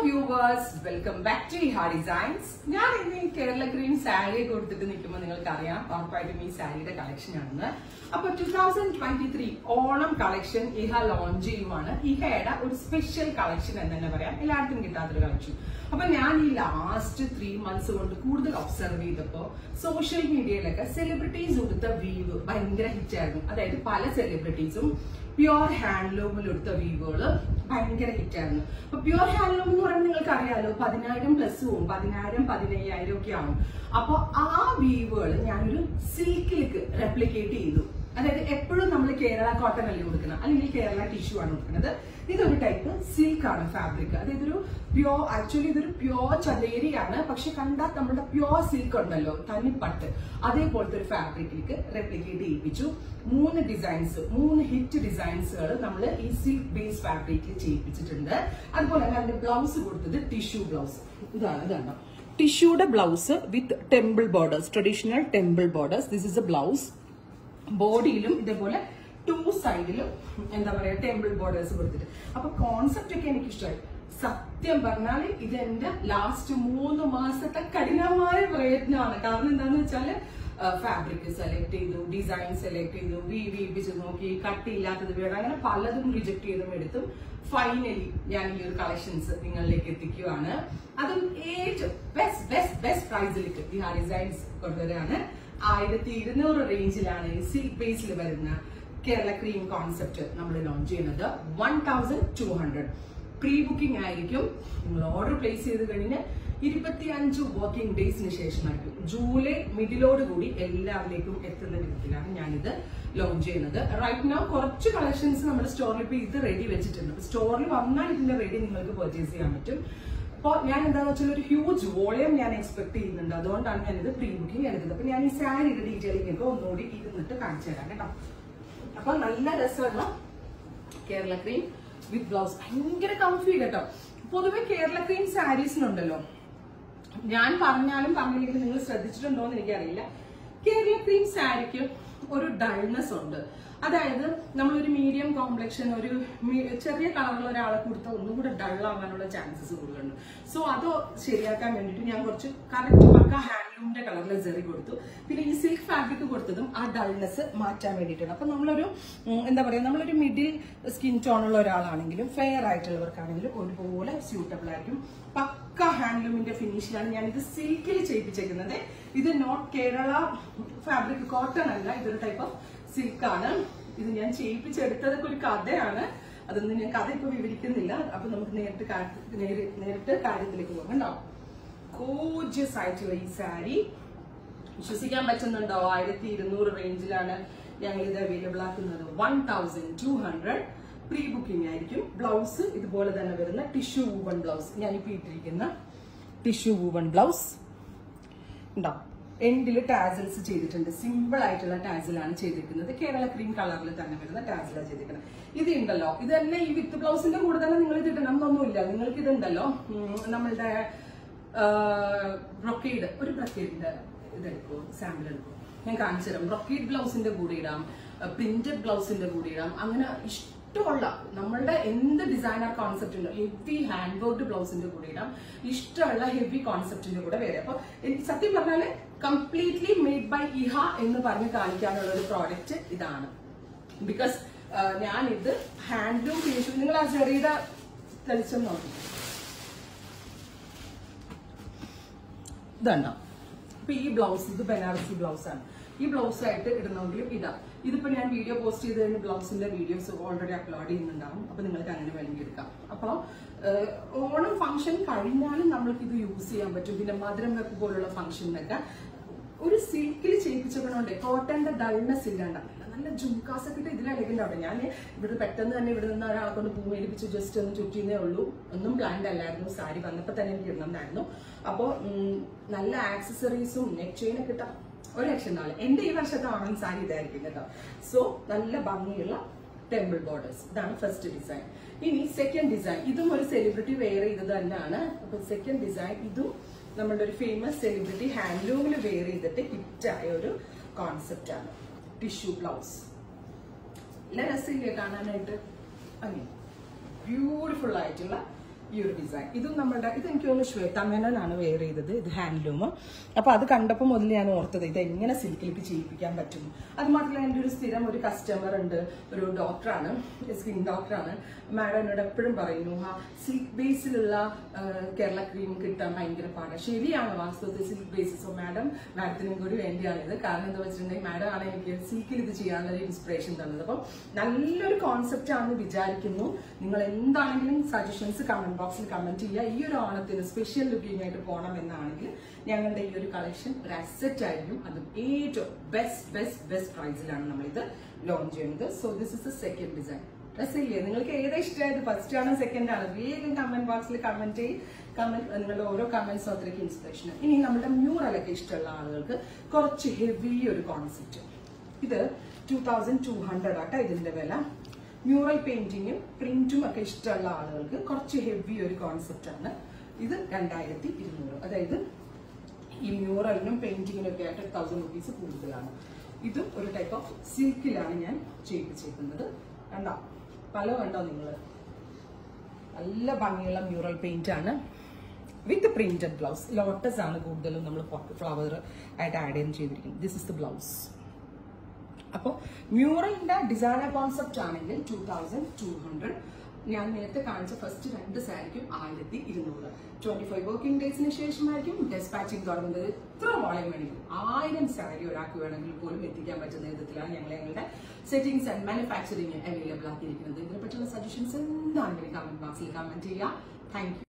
viewers welcome back to Eha designs ഞാൻ ഇന്ന് ഈ കേരള ഗ്രീൻ സാരി കൊടുത്തിട്ട് നിൽക്കുമ്പോൾ നിങ്ങൾക്ക് അറിയാം ഉറപ്പായിട്ടും ഈ സാരിയുടെ കളക്ഷൻ ആണെന്ന് അപ്പൊ two thousand twenty three Onam collection Eha launch ചെയ്യുവാണ് ഇഹയുടെ ഒരു സ്പെഷ്യൽ കളക്ഷൻ എന്ന് തന്നെ പറയാം എല്ലാവർക്കും കിട്ടാത്തൊരു കളക്ഷൻ അപ്പൊ ഞാൻ ഈ ലാസ്റ്റ് ത്രീ മന്ത്സ് കൊണ്ട് കൂടുതൽ ഒബ്സർവ് ചെയ്തപ്പോ സോഷ്യൽ മീഡിയയിലൊക്കെ സെലിബ്രിറ്റീസ് കൊടുത്ത വീവ് ഭയങ്കര ഹിറ്റ് ആയിരുന്നു അതായത് പല സെലിബ്രിറ്റീസും പ്യുവർ ഹാൻഡ്ലൂമിൽ എടുത്ത വീവുകള് ഭയങ്കര ഹിറ്റ് ആയിരുന്നു അപ്പൊ പ്യുവർ ഹാൻഡ്ലൂം എന്ന് പറയുമ്പോൾ നിങ്ങൾക്ക് അറിയാലോ പതിനായിരം പ്ലസ് പോവും പതിനായിരം പതിനയ്യായിരം ഒക്കെ ആവും അപ്പൊ ആ വീവുകൾ ഞാനൊരു സിൽക്കിലേക്ക് റെപ്ലിക്കേറ്റ് ചെയ്തു അതായത് എപ്പോഴും നമ്മൾ കേരള കോട്ടൺ അല്ലേ കൊടുക്കുന്നത് അല്ലെങ്കിൽ കേരള ടിഷ്യൂ ആണ് കൊടുക്കുന്നത് ഇതൊരു ടൈപ്പ് സിൽക്ക് ആണ് ഫാബ്രിക് അതായത് ഒരു പ്യോർ ആക്ച്വലി ഇതൊരു പ്യോർ ചതേരിയാണ് പക്ഷെ കണ്ടാൽ നമ്മുടെ പ്യോർ സിൽക്ക് ഉണ്ടല്ലോ തനിപ്പട്ട് അതേപോലത്തെ ഒരു ഫാബ്രിക്കിലേക്ക് റെപ്ലിക്കേറ്റ് ചെയ്യിപ്പിച്ചു മൂന്ന് ഡിസൈൻസ് മൂന്ന് ഹിറ്റ് ഡിസൈൻസുകൾ നമ്മൾ ഈ സിൽക്ക് ബേസ് ഫാബ്രിക്കിൽ ചെയ്യിപ്പിച്ചിട്ടുണ്ട് അതുപോലെ തന്നെ അതിന്റെ ബ്ലൗസ് കൊടുത്തത് ടിഷ്യൂ ബ്ലൗസ് ഇതാണ് ഇതാണ് ടിഷ്യൂടെ blouse with temple borders traditional temple borders this is a blouse ബോഡിയിലും ഇതേപോലെ ടു സൈഡിലും എന്താ പറയാ ടെമ്പിൾ ബോർഡേഴ്സ് കൊടുത്തിട്ട് അപ്പൊ കോൺസെപ്റ്റ് ഒക്കെ എനിക്ക് ഇഷ്ടമായി സത്യം പറഞ്ഞാൽ ഇത് എന്റെ ലാസ്റ്റ് മൂന്ന് മാസത്തെ കഠിനമായ പ്രയത്നമാണ് കാരണം എന്താന്ന് വെച്ചാല് ഫാബ്രിക് സെലക്ട് ചെയ്തു ഡിസൈൻ സെലക്ട് ചെയ്തു വി വീപ്പിച്ച് നോക്കി കട്ടിയില്ലാത്തത് വേണം അങ്ങനെ പലതും റിജക്ട് ചെയ്തും എടുത്തും ഫൈനലി ഞാൻ ഈ ഒരു കളക്ഷൻസ് നിങ്ങളിലേക്ക് എത്തിക്കുകയാണ് അതും ഏറ്റവും ബെസ്റ്റ് ബെസ്റ്റ് ബെസ്റ്റ് പ്രൈസിലേക്ക് ഈ ആ ഡിസൈൻസ് കൊണ്ടുവരാണ് ആയിരത്തി ഇരുന്നൂറ് റേഞ്ചിലാണ് ഈ സിൽക്ക് ബേസിൽ വരുന്ന കേരള ക്രീം കോൺസെപ്റ്റ് നമ്മൾ ലോഞ്ച് ചെയ്യുന്നത് one thousand two hundred pre booking ആയിരിക്കും നിങ്ങൾ ഓർഡർ പ്ലേസ് ചെയ്ത് കഴിഞ്ഞ് ഇരുപത്തി അഞ്ച് വർക്കിംഗ് ഡേയ്സിന് ശേഷമായിരിക്കും ജൂലൈ മിഡിലോട് കൂടി എല്ലാവരിലേക്കും എത്തുന്ന വിധത്തിലാണ് ഞാനിത് ലോഞ്ച് ചെയ്യുന്നത് റൈറ്റ് നൗ കുറച്ച് കളക്ഷൻസ് നമ്മുടെ സ്റ്റോറിൽ ഇപ്പൊ ഇത് റെഡി വെച്ചിട്ടുണ്ട് സ്റ്റോറിൽ വന്നാൽ ഇതിന്റെ റെഡി നിങ്ങൾക്ക് പർച്ചേസ് ചെയ്യാൻ പറ്റും അപ്പോൾ ഞാൻ എന്താണെന്ന് വെച്ചാൽ ഒരു ഹ്യൂജ് വോളിയം ഞാൻ എക്സ്പെക്ട് ചെയ്യുന്നുണ്ട് അതുകൊണ്ടാണ് ഞാനിത് പ്രീ ബുക്കിംഗ് എടുക്കുന്നത് അപ്പൊ ഞാൻ ഈ സാരിയുടെ ഡീറ്റെയിലിംഗ് ഒക്കെ ഒന്നുകൂടി ഇരുന്നിട്ട് കാണിച്ചു തരാം കേട്ടോ അപ്പൊ നല്ല രസമുള്ള കേരള ക്രീം വിത്ത് ബ്ലൗസ് ഭയങ്കര കംഫി കേട്ടോ പൊതുവെ കേരള ക്രീം സാരീസിനുണ്ടല്ലോ ഞാൻ പറഞ്ഞാലും പറഞ്ഞില്ലെങ്കിലും നിങ്ങൾ ശ്രദ്ധിച്ചിട്ടുണ്ടോ എന്ന് എനിക്കറിയില്ല കേരള ക്രീം സാരിക്ക് ഒരു ഡൾനെസ് ഉണ്ട് അതായത് നമ്മളൊരു മീഡിയം കോംപ്ലക്ഷൻ ഒരു മീ- ചെറിയ കളറുള്ള ഒരാളെ കൊടുത്താൽ ഒന്നും കൂടെ ഡൾ ആവാനുള്ള ചാൻസസ് കൂടുതലുണ്ട് സോ അത് ശരിയാക്കാൻ വേണ്ടിയിട്ട് ഞാൻ കുറച്ച് കറക്റ്റ് പക്ക ഹാൻഡ്ലൂമിന്റെ കളറിൽ സെറി കൊടുത്തു പിന്നെ ഈ സിൽക്ക് ഫാബ്രിക് കൊടുത്തതും ആ ഡൾനെസ് മാറ്റാൻ വേണ്ടിയിട്ടാണ് അപ്പൊ നമ്മളൊരു ഉം, എന്താ പറയാ നമ്മളൊരു മിഡിൽ സ്കിൻ ടോൺ ഉള്ള ഒരാളാണെങ്കിലും ഫെയർ ആയിട്ടുള്ളവർക്കാണെങ്കിലും ഒരുപോലെ സ്യൂട്ടബിൾ ആയിരിക്കും പക്ക ഹാൻഡ്ലൂമിന്റെ ഫിനിഷിലാണ് ഞാൻ ഇത് സിൽക്കിൽ ചെയ്യിപ്പിച്ചേക്കുന്നത് ഇത് നോട്ട് കേരള ഫാബ്രിക് കോട്ടൺ അല്ല ഇതൊരു ടൈപ്പ് ഓഫ് സിൽക്കാണ് ഇത് ഞാൻ ചെയ്യിപ്പിച്ചെടുത്തതൊക്കെ ഒരു കഥയാണ് അതൊന്നും ഞാൻ കഥ ഇപ്പൊ വിവരിക്കുന്നില്ല അപ്പൊ നമുക്ക് നേരിട്ട് കാര്യ- നേരി- നേരിട്ട് കാര്യത്തിലേക്ക് പോകാം കേട്ടോ കോജിയസ് ആയിട്ടുള്ള ഈ സാരി വിശ്വസിക്കാൻ പറ്റുന്നുണ്ടോ ആയിരത്തി ഇരുന്നൂറ് റേഞ്ചിലാണ് ഞങ്ങൾ ഇത് അവൈലബിൾ ആക്കുന്നത് one thousand two hundred pre booking ആയിരിക്കും ബ്ലൗസ് ഇതുപോലെ തന്നെ വരുന്ന ടിഷ്യൂ വൂവൺ ബ്ലൗസ് ഞാനിപ്പോ ഇട്ടിരിക്കുന്ന ടിഷ്യൂ വൂവൺ ബ്ലൗസ് ഉണ്ടോ എൻഡിൽ ടാസൽസ് ചെയ്തിട്ടുണ്ട് സിമ്പിൾ ആയിട്ടുള്ള ടാസലാണ് ചെയ്തിരിക്കുന്നത് കേരള ക്രീം കളറിൽ തന്നെ വരുന്ന ടാസലാണ് ചെയ്തിരിക്കുന്നത് ഇത് ഉണ്ടല്ലോ ഇത് തന്നെ ഈ വിത്ത് ബ്ലൗസിന്റെ കൂടെ തന്നെ നിങ്ങൾ ഇത് ഇടണം എന്നൊന്നുമില്ല നിങ്ങൾക്ക് ഇതുണ്ടല്ലോ ഉം, നമ്മളുടെ ബ്രൊക്കേഡ് ഒരു ബ്രൊക്കേഡിന്റെ ഇതെടുക്കും സാമ്പിൾ എടുക്കും ഞാൻ കാണിച്ചു തരാം ബ്രൊക്കേഡ് ബ്ലൗസിന്റെ കൂടെ ഇടാം പ്രിന്റഡ് ബ്ലൗസിന്റെ കൂടെ ഇടാം അങ്ങനെ ഇഷ്ടമുള്ള നമ്മളുടെ എന്ത് ഡിസൈനർ കോൺസെപ്റ്റ് ഉണ്ടോ ഹെവി ഹാൻഡ് വർക്ക് ബ്ലൗസിന്റെ കൂടെ ഇടാം ഇഷ്ടമുള്ള ഹെവി കോൺസെപ്റ്റിന്റെ കൂടെ വരെ അപ്പൊ എനിക്ക് സത്യം പറഞ്ഞാല് കംപ്ലീറ്റ്ലി മെയ്ഡ് ബൈ ഇഹ എന്ന് പറഞ്ഞ് കാണിക്കാനുള്ള ഒരു പ്രോഡക്റ്റ് ഇതാണ് ബിക്കോസ് ഞാനിത് ഹാൻഡ്ലൂം ഫിനിഷ് നിങ്ങൾ ആ ചെറിയ തെളിച്ചം നോക്കി ഇതുണ്ടോ അപ്പൊ ഈ ബ്ലൗസ് ഇത് ബനാറസി ബ്ലൗസ് ആണ് ഈ ബ്ലൗസ് ആയിട്ട് ഇടണമെങ്കിലും ഇതാ ഇതിപ്പോ ഞാൻ വീഡിയോ പോസ്റ്റ് ചെയ്ത് കഴിഞ്ഞ ബ്ലൗസിന്റെ വീഡിയോസ് ഓൾറെഡി അപ്ലോഡ് ചെയ്യുന്നുണ്ടാവും അപ്പൊ നിങ്ങൾക്ക് അങ്ങനെ വേണമെങ്കിൽ എടുക്കാം അപ്പൊ ഏഹ്, ഓണം ഫംഗ്ഷൻ കഴിഞ്ഞാലും നമ്മൾക്ക് ഇത് യൂസ് ചെയ്യാൻ പറ്റും പിന്നെ മധുരം വെപ്പ് പോലുള്ള ഫംഗ്ഷനൊക്കെ ഒരു സിൽക്കിൽ ചെയ്യിപ്പിച്ചപ്പോഴുണ്ട് കോട്ടന്റെ ഡൾനെസ് ഇല്ലാണ്ട് നല്ല ജുംകാസ് ഒക്കെ ഇട്ട് ഇതിലടക്കുന്നുണ്ട് ഞാൻ ഇവിടെ പെട്ടെന്ന് തന്നെ ഇവിടെ നിന്ന് ഒരാളെ കൊണ്ട് പൂമേലിപ്പിച്ച് ജസ്റ്റ് ഒന്ന് ചുറ്റിന്നേ ഉള്ളൂ ഒന്നും പ്ലാൻഡ് അല്ലായിരുന്നു സാരി വന്നപ്പോൾ തന്നെ എനിക്ക് ഇടണമെന്നായിരുന്നു അപ്പോൾ നല്ല ആക്സസറീസും നെക്ക് ചെയിൻ ഒക്കെ ഇട്ടാ ഒരു ലക്ഷം ഉണ്ടാവില്ല എന്റെ ഈ വർഷത്തെ ഓണം സാരി ഇതായിരിക്കും കേട്ടോ സോ നല്ല ഭംഗിയുള്ള ടെമ്പിൾ ബോർഡേഴ്സ് ഇതാണ് ഫസ്റ്റ് ഡിസൈൻ ഇനി സെക്കൻഡ് ഡിസൈൻ ഇതും ഒരു സെലിബ്രിറ്റി വെയർ ചെയ്തത് തന്നെയാണ് അപ്പൊ സെക്കൻഡ് ഡിസൈൻ ഇതും നമ്മുടെ ഒരു ഫേമസ് സെലിബ്രിറ്റി ഹാൻഡ്ലൂമിൽ വെയർ ചെയ്തിട്ട് ഹിറ്റായ ഒരു കോൺസെപ്റ്റ് ആണ് ടിഷ്യൂ ബ്ലൗസ് നല്ല രസമില്ലേ കാണാനായിട്ട് അങ്ങനെ ബ്യൂട്ടിഫുൾ ആയിട്ടുള്ള ഈ ഒരു ഡിസൈൻ ഇതും നമ്മുടെ ഇത് എനിക്ക് തോന്നുന്നു ശ്വേത മേനോനാണ് വെയർ ചെയ്തത് ഇത് ഹാൻഡ്ലൂം അപ്പൊ അത് കണ്ടപ്പോൾ മുതൽ ഞാൻ ഓർത്തത് ഇത് എങ്ങനെ സിൽക്കിലേക്ക് ചെയ്യിപ്പിക്കാൻ പറ്റും അത് മാത്രമല്ല എൻ്റെ ഒരു സ്ഥിരം ഒരു കസ്റ്റമർ ഉണ്ട് ഒരു ഡോക്ടറാണ് സ്കിൻ ഡോക്ടറാണ് മാഡം എന്നോട് എപ്പോഴും പറയുന്നു ആ സിൽക്ക് ബേസിലുള്ള കേരള ക്രീം കിട്ടാൻ ഭയങ്കര പാടാണ് ശരിയാണ് വാസ്തവത്തിൽ സിൽക്ക് ബേസ് സോ മാഡം മാഡത്തിനും കൂടി വേണ്ടിയാണിത് കാരണം എന്താ വെച്ചിട്ടുണ്ടെങ്കിൽ മാഡം ആണ് എനിക്ക് സിൽക്കിൽ ഇത് ചെയ്യാനുള്ള ഒരു ഇൻസ്പിറേഷൻ തന്നത് അപ്പം നല്ലൊരു കോൺസെപ്റ്റ് ആണെന്ന് വിചാരിക്കുന്നു നിങ്ങൾ എന്താണെങ്കിലും സജഷൻസ് കമന്റ് ബോക്സിൽ കമന്റ് ചെയ്യുക ഈ ഒരു ഓണത്തിന് സ്പെഷ്യൽ ലുക്കിംഗ് ആയിട്ട് പോകണം എന്നാണെങ്കിൽ ഞങ്ങളുടെ ഈ ഒരു കളക്ഷൻ ഒരു അസറ്റ് ആയിരിക്കും അതും ഏറ്റവും ബെസ്റ്റ് ബെസ്റ്റ് ബെസ്റ്റ് പ്രൈസിലാണ് നമ്മളിത് ലോഞ്ച് ചെയ്യുന്നത് so this is the second design രസമില്ലേ നിങ്ങൾക്ക് ഏതാ ഇഷ്ടമായത് ഫസ്റ്റ് ആണോ സെക്കൻഡ് ആണോ വേഗം കമന്റ് ബോക്സിൽ കമന്റ് ചെയ്യും കമന്റ് നിങ്ങളുടെ ഓരോ കമന്റ്സും അത്രയ്ക്ക് ഇൻസ്പിറേഷൻ ഇനി നമ്മുടെ മ്യൂറലൊക്കെ ഇഷ്ടമുള്ള ആളുകൾക്ക് കുറച്ച് ഹെവി ഒരു കോൺസെപ്റ്റ് ഇത് ടൂ തൗസൻഡ് ടു ഹൺഡ്രഡ് ആട്ടോ ഇതിന്റെ വില മ്യൂറൽ പെയിന്റിങ്ങും പ്രിന്റും ഒക്കെ ഇഷ്ടമുള്ള ആളുകൾക്ക് കുറച്ച് ഹെവി ഒരു കോൺസെപ്റ്റ് ആണ് ഇത് രണ്ടായിരത്തി ഇരുന്നൂറ് അതായത് ഈ മ്യൂറലിനും പെയിന്റിങ്ങിനും ഒക്കെ ആയിട്ട് തൗസൻഡ് റുപ്പീസ് കൂടുതലാണ് ഇതും ഒരു ടൈപ്പ് ഓഫ് സിൽക്കിലാണ് ഞാൻ ചെയ്യിപ്പിച്ചേക്കുന്നത് കണ്ടോ പല കണ്ടോ നിങ്ങൾ നല്ല ഭംഗിയുള്ള മ്യൂറൽ പെയിന്റ് ആണ് വിത്ത് പ്രിന്റഡ് ബ്ലൗസ് ലോട്ടസ് ആണ് കൂടുതലും നമ്മൾ ഫ്ലവർ ആയിട്ട് ആഡ് ചെയ്ത് ചെയ്തിരിക്കുന്നത് ദിസ് ഇസ് ദ ബ്ലൗസ് അപ്പോൾ മ്യൂറലിന്റെ ഡിസൈനർ കോൺസെപ്റ്റ് ആണെങ്കിൽ ടൂ തൗസൻഡ് ടു ഹൺഡ്രഡ് ഞാൻ നേരത്തെ കാണിച്ച ഫസ്റ്റ് രണ്ട് സാരിക്കും ആയിരത്തി ഇരുന്നൂറ് ട്വന്റി ഫൈവ് വർക്കിംഗ് ഡേയ്സിന് ശേഷമായിരിക്കും ഡെസ്പാച്ചിങ് തുടങ്ങുന്നത് എത്ര വോളിയം വേണമെങ്കിലും ആയിരം സാരി ഒരാൾക്ക് വേണമെങ്കിൽ പോലും എത്തിക്കാൻ പറ്റുന്ന വിധത്തിലാണ് ഞങ്ങൾ ഞങ്ങളുടെ സെറ്റിംഗ്സ് ആൻഡ് മാനുഫാക്ചറിങ് അവൈലബിൾ ആക്കിയിരിക്കുന്നത് ഇതിനെപ്പറ്റിയുള്ള സജഷൻസ് എന്താണെങ്കിലും കമന്റ് ബോക്സിൽ കമന്റ് ചെയ്യുക താങ്ക്